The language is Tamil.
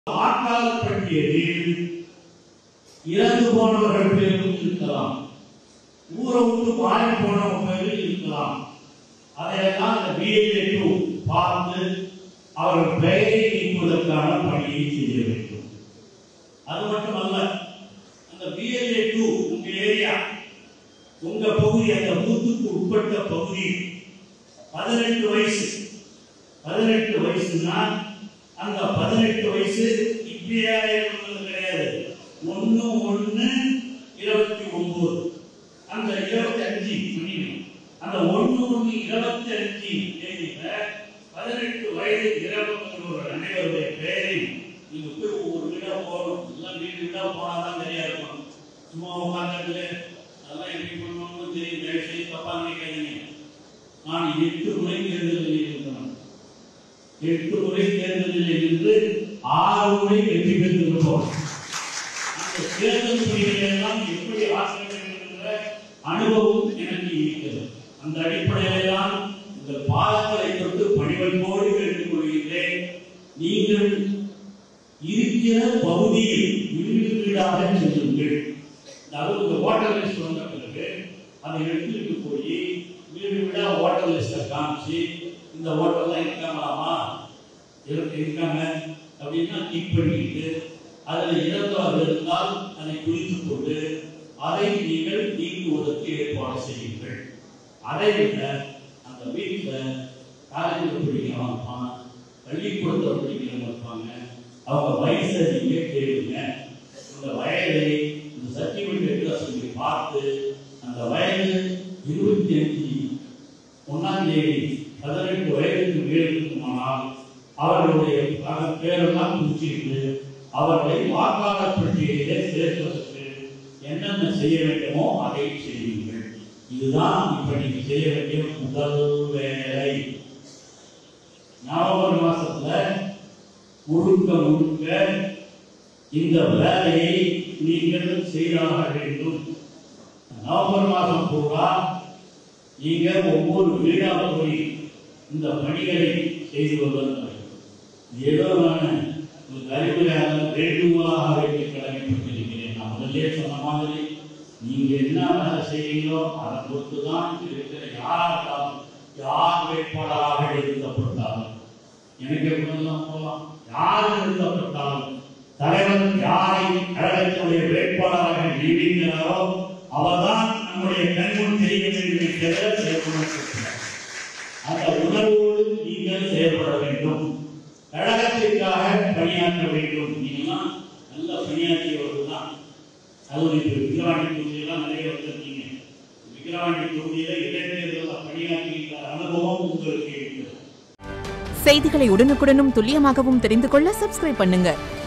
வாக்காளர் பட்டியலில் இறந்து போனவர்கள் பேரும் இருக்கலாம் ஊரை விட்டு மாறி போனவங்க பேரும் இருக்கலாம் அதையெல்லாம் இந்த பிஎல்ஏ டூ பார்த்து அவர்கள் பெயரை நீக்குவதற்கான பணியை செய்ய வேண்டும் அது மட்டுமல்ல அந்த பிஎல்ஏ டூ உங்க ஏரியா உங்க பகுதி அந்த பூத்துக்கு உட்பட்ட பகுதி பதினெட்டு வயசு பதினெட்டு வயசுனா அந்த பதினெட்டு வயசு இப்படியா இருக்கிறது கிடையாது ஒண்ணு ஒண்ணு இருபத்தி ஒன்பது அந்த இருபத்தி அஞ்சு மணிக்கு அந்த ஒண்ணு ஒண்ணு இருபத்தி அஞ்சு தேதியில பதினெட்டு வயது இறப்பவர்கள் அனைவருடைய பெயரை நீங்க போய் ஒவ்வொரு வீடா போகணும் எல்லாம் வீடு வீடா போனாதான் சரியா இருக்கும் சும்மா உட்காந்துட்டு அதெல்லாம் எப்படி பண்ணணும்னு தெரியும் தயவு செய்து தப்பா நினைக்காதீங்க நான் எட்டு முறை தேர்தலில் இருக்கிறேன் எட்டு முறை தேர்தலில் இருந்து ஆறு முறை வெற்றி பெற்றிருக்கிறோம் அந்த தேர்தல் பணிகளை எல்லாம் எப்படி ஆற்ற வேண்டும் என்ற அனுபவம் எனக்கு இருக்கிறது அந்த அடிப்படையிலே தான் உங்கள் பாதங்களை தொட்டு பணிவன்போடு கேட்டுக்கொள்கின்றேன் நீங்கள் இருக்கிற பகுதியில் வீடு வீடாக செல்லுங்கள் அதாவது உங்க ஓட்டர் லிஸ்ட் வந்த பிறகு அதை எடுத்துட்டு போய் வீடு வீடா ஓட்டர் லிஸ்ட்டை காமிச்சு இந்த ஓட்டர்லாம் இருக்காங்களாமா இருக்கு இருக்காங்க அப்படின்னா கிளிக் பண்ணிட்டு அதில் இறந்தவர்கள் இருந்தால் அதை குறித்துக் கொண்டு அதை நீங்கள் நீக்குவதற்கு ஏற்பாடு செய்யுங்கள் அதை விட அந்த வீட்டில் காலேஜில் படிக்கிறவங்க இருப்பான் பள்ளிக்கூடத்தில் படிக்கிறவங்க இருப்பாங்க அவங்க வயசை நீங்க கேளுங்க இந்த வயதை இந்த சர்டிபிகேட் எடுக்க சொல்லி பார்த்து அந்த வயது இருபத்தி அஞ்சு ஒன்னாம் தேதி பதினெட்டு வயதுக்கு மேல் இருக்குமானால் அவர்களுடைய பல பேரெல்லாம் குறிச்சிட்டு அவர்களை வாக்காளர் பட்டியலிலே சேர்ப்பதற்கு என்னென்ன செய்ய வேண்டுமோ அதை செய்யுங்கள் இதுதான் இப்ப நீங்க செய்ய வேண்டிய முதல் வேலை நவம்பர் மாசத்துல முழுக்க முழுக்க இந்த வேலையை நீங்கள் செய்தாக வேண்டும் நவம்பர் மாதம் பூரா நீங்க ஒவ்வொரு வீடா போய் இந்த பணிகளை செய்து வருவதற்கு ஏதோ நான் உங்களுக்கு அறிவுரையாக வேண்டுமாக வைக்க கடமைப்பட்டிருக்கிறேன் நான் முதல்லே சொன்ன மாதிரி நீங்க என்ன வேலை செய்றீங்களோ அதை பொறுத்து தான் இருக்கிற யாராலும் யார் வேட்பாளராக நிறுத்தப்பட்டாலும் எனக்கு எப்படிலாம் போகலாம் யார் நிறுத்தப்பட்டாலும் தலைவர் யாரை கழகத்தினுடைய வேட்பாளராக நியமிக்கிறாரோ அவர்தான் நம்முடைய கண்முன் தெரிய வேண்டும் என்கிற செயல்படுத்தினார் அந்த உணர்வோடு நீங்கள் செயல்பட வேண்டும் கழகத்திற்காக பணியாற்ற வேண்டும் நீங்களாம் நல்ல பணியாற்றியவர்கள் தான் அதுவும் இப்போ விக்கிரவாண்டி தொகுதியெல்லாம் நிறைய வந்திருக்கீங்க விக்கிரவாண்டி தொகுதியில இடைத்தேர்தலில் பணியாற்றுகின்ற அனுபவம் உங்களுக்கு இருக்கிறது செய்திகளை உடனுக்குடனும் துல்லியமாகவும் தெரிந்து கொள்ள சப்ஸ்கிரைப் பண்ணுங்க